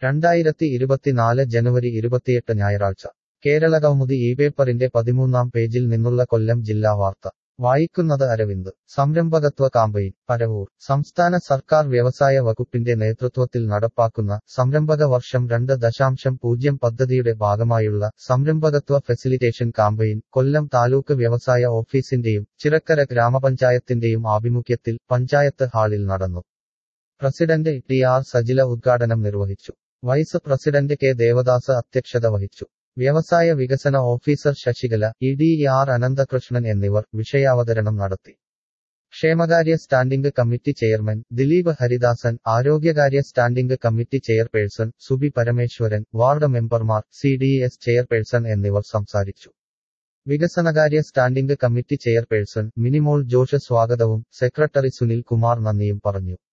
രണ്ടായിരത്തി ഇരുപത്തിനാല് ജനുവരി ഇരുപത്തിയെട്ട് ഞായറാഴ്ച കേരള കൗമുദി ഈ പേപ്പറിന്റെ പതിമൂന്നാം പേജിൽ നിന്നുള്ള കൊല്ലം ജില്ലാ വാർത്ത വായിക്കുന്നത് അരവിന്ദ് സംരംഭകത്വ കാമ്പയിൻ പരവൂർ സംസ്ഥാന സർക്കാർ വ്യവസായ വകുപ്പിന്റെ നേതൃത്വത്തിൽ നടപ്പാക്കുന്ന സംരംഭക വർഷം രണ്ട് ദശാംശം പൂജ്യം പദ്ധതിയുടെ ഭാഗമായുള്ള സംരംഭകത്വ ഫെസിലിറ്റേഷൻ കാമ്പയിൻ കൊല്ലം താലൂക്ക് വ്യവസായ ഓഫീസിന്റെയും ചിറക്കര ഗ്രാമപഞ്ചായത്തിന്റെയും ആഭിമുഖ്യത്തിൽ പഞ്ചായത്ത് ഹാളിൽ നടന്നു പ്രസിഡന്റ് ടി ആർ സജില ഉദ്ഘാടനം നിർവഹിച്ചു വൈസ് പ്രസിഡന്റ് കെ ദേവദാസ് അധ്യക്ഷത വഹിച്ചു വ്യവസായ വികസന officer Sasikala E D R Ananthakrishnan എന്നിവർ വിഷയാവതരണം നടത്തി ക്ഷേമകാര്യ standing committee chairman Dileep Haridasan ആരോഗ്യകാര്യ standing committee chairperson Subi Parameswaran ward മെമ്പർമാർ സി ഡി എസ് ചെയർപേഴ്സൺ എന്നിവർ സംസാരിച്ചു വികസനകാര്യ standing committee chairperson Minimol Josh സ്വാഗതവും സെക്രട്ടറി സുനിൽ കുമാർ നന്ദിയും പറഞ്ഞു